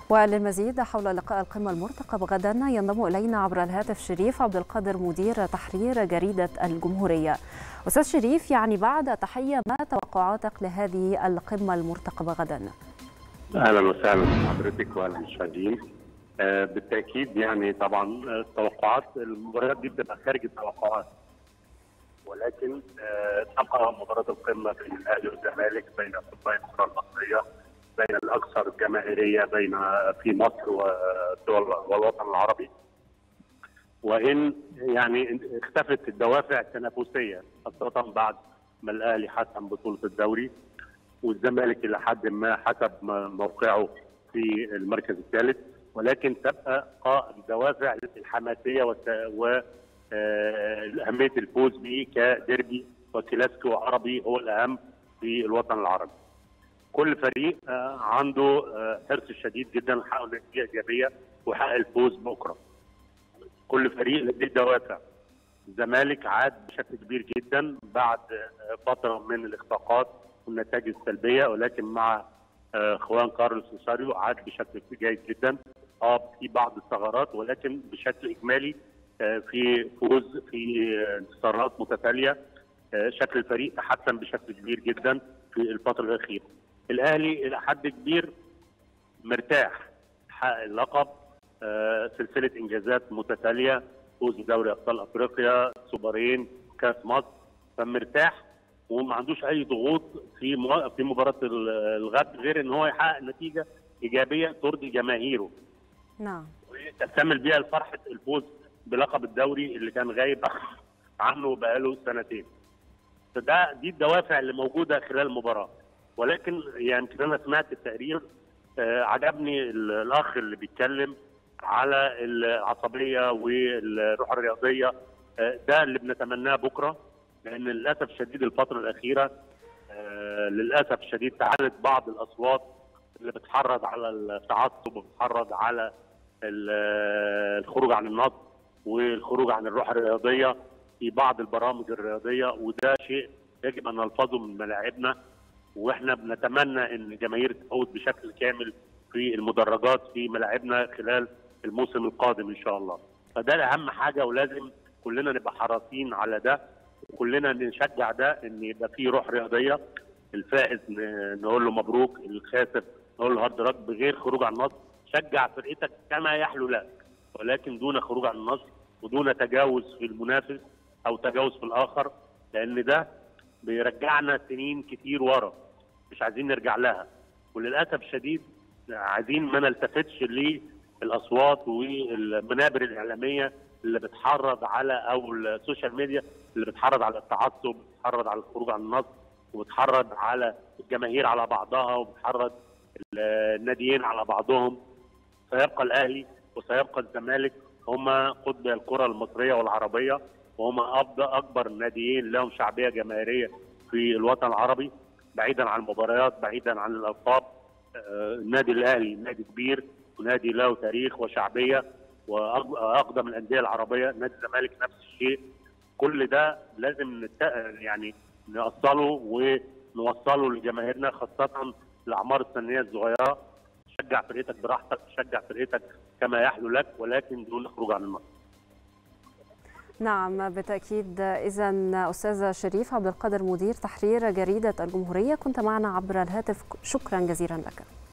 وللمزيد حول لقاء القمة المرتقب غدا ينضم إلينا عبر الهاتف شريف عبد القادر مدير تحرير جريدة الجمهورية أستاذ شريف يعني بعد تحية ما توقعاتك لهذه القمة المرتقبة غدا؟ اهلا وسهلا بحضرتك واهلا المشاهدين آه، بالتاكيد يعني طبعا التوقعات المباريات دي بتبقى خارج التوقعات ولكن آه، تبقى مباراه القمه بين الاهلي والزمالك بين قطبي الكره المصريه بين الاكثر جماهيريه بين في مصر والدول والوطن العربي وان يعني اختفت الدوافع التنافسيه خاصه بعد ما الاهلي حسم بطوله الدوري والزمالك الى حد ما حسب موقعه في المركز الثالث ولكن تبقى الدوافع الحماسيه واهميه الفوز به كديربي وكلاسيكو عربي هو الاهم في الوطن العربي. كل فريق عنده حرص شديد جدا حقق نتيجه ايجابيه وحقق الفوز بكره. كل فريق لديه دوافع. الزمالك عاد بشكل كبير جدا بعد فتره من الاخفاقات والنتائج السلبيه ولكن مع خوان كارلوس روساريو عاد بشكل جيد جدا اه في بعض الثغرات ولكن بشكل اجمالي في فوز في انتصارات متتاليه شكل الفريق تحسن بشكل كبير جدا في الفتره الاخيره. الاهلي الى حد كبير مرتاح حقق اللقب سلسله انجازات متتاليه فوز بدوري ابطال افريقيا سوبرين كاس مصر فمرتاح وما عندوش اي ضغوط في مو... في مباراه الغد غير ان هو يحقق نتيجه ايجابيه ترضي جماهيره. نعم. وتكتمل بيها فرحه الفوز بلقب الدوري اللي كان غايب عنه بقاله سنتين. فده دي الدوافع اللي موجوده خلال المباراه ولكن يعني انا سمعت التقرير آه عجبني الاخ اللي بيتكلم على العصبيه والروح الرياضيه آه ده اللي بنتمناه بكره لان للاسف الشديد الفتره الاخيره آه للاسف الشديد تعالت بعض الاصوات اللي بتحرض على التعصب وبتحرض على الخروج عن النص والخروج عن الروح الرياضيه في بعض البرامج الرياضيه وده شيء يجب ان نلفظه من ملاعبنا واحنا بنتمنى ان الجماهير تعود بشكل كامل في المدرجات في ملاعبنا خلال الموسم القادم ان شاء الله فده اهم حاجه ولازم كلنا نبقى حريصين على ده وكلنا نشجع ده ان يبقى في روح رياضيه الفائز نقول له مبروك الخاسر نقول له هارد لك بغير خروج عن النص شجع فرقتك كما يحلو لك ولكن دون خروج عن النص ودون تجاوز في المنافس او تجاوز في الاخر لان ده بيرجعنا سنين كتير ورا مش عايزين نرجع لها وللاسف الشديد عايزين ما نلتفتش للاصوات والمنابر الاعلاميه اللي بتحرض على او السوشيال ميديا اللي بتحرض على التعصب بتحرض على الخروج عن النص وبتحرض على الجماهير على بعضها وبتحرض الناديين على بعضهم سيبقى الاهلي وسيبقى الزمالك هما قطب الكره المصريه والعربيه وهما اكبر ناديين لهم شعبيه جماهيريه في الوطن العربي بعيدا عن المباريات بعيدا عن الالقاب النادي الاهلي نادي كبير ونادي له تاريخ وشعبيه واقدم الانديه العربيه نادي الزمالك نفس الشيء كل ده لازم نت... يعني نوصله ونوصله لجماهيرنا خاصه الاعمار السنيه الصغيره شجع فرقتك براحتك شجع فرقتك كما يحلو لك ولكن دون خروج عن النص نعم بالتأكيد إذا أستاذ شريف عبد القادر مدير تحرير جريدة الجمهورية كنت معنا عبر الهاتف شكرا جزيلا لك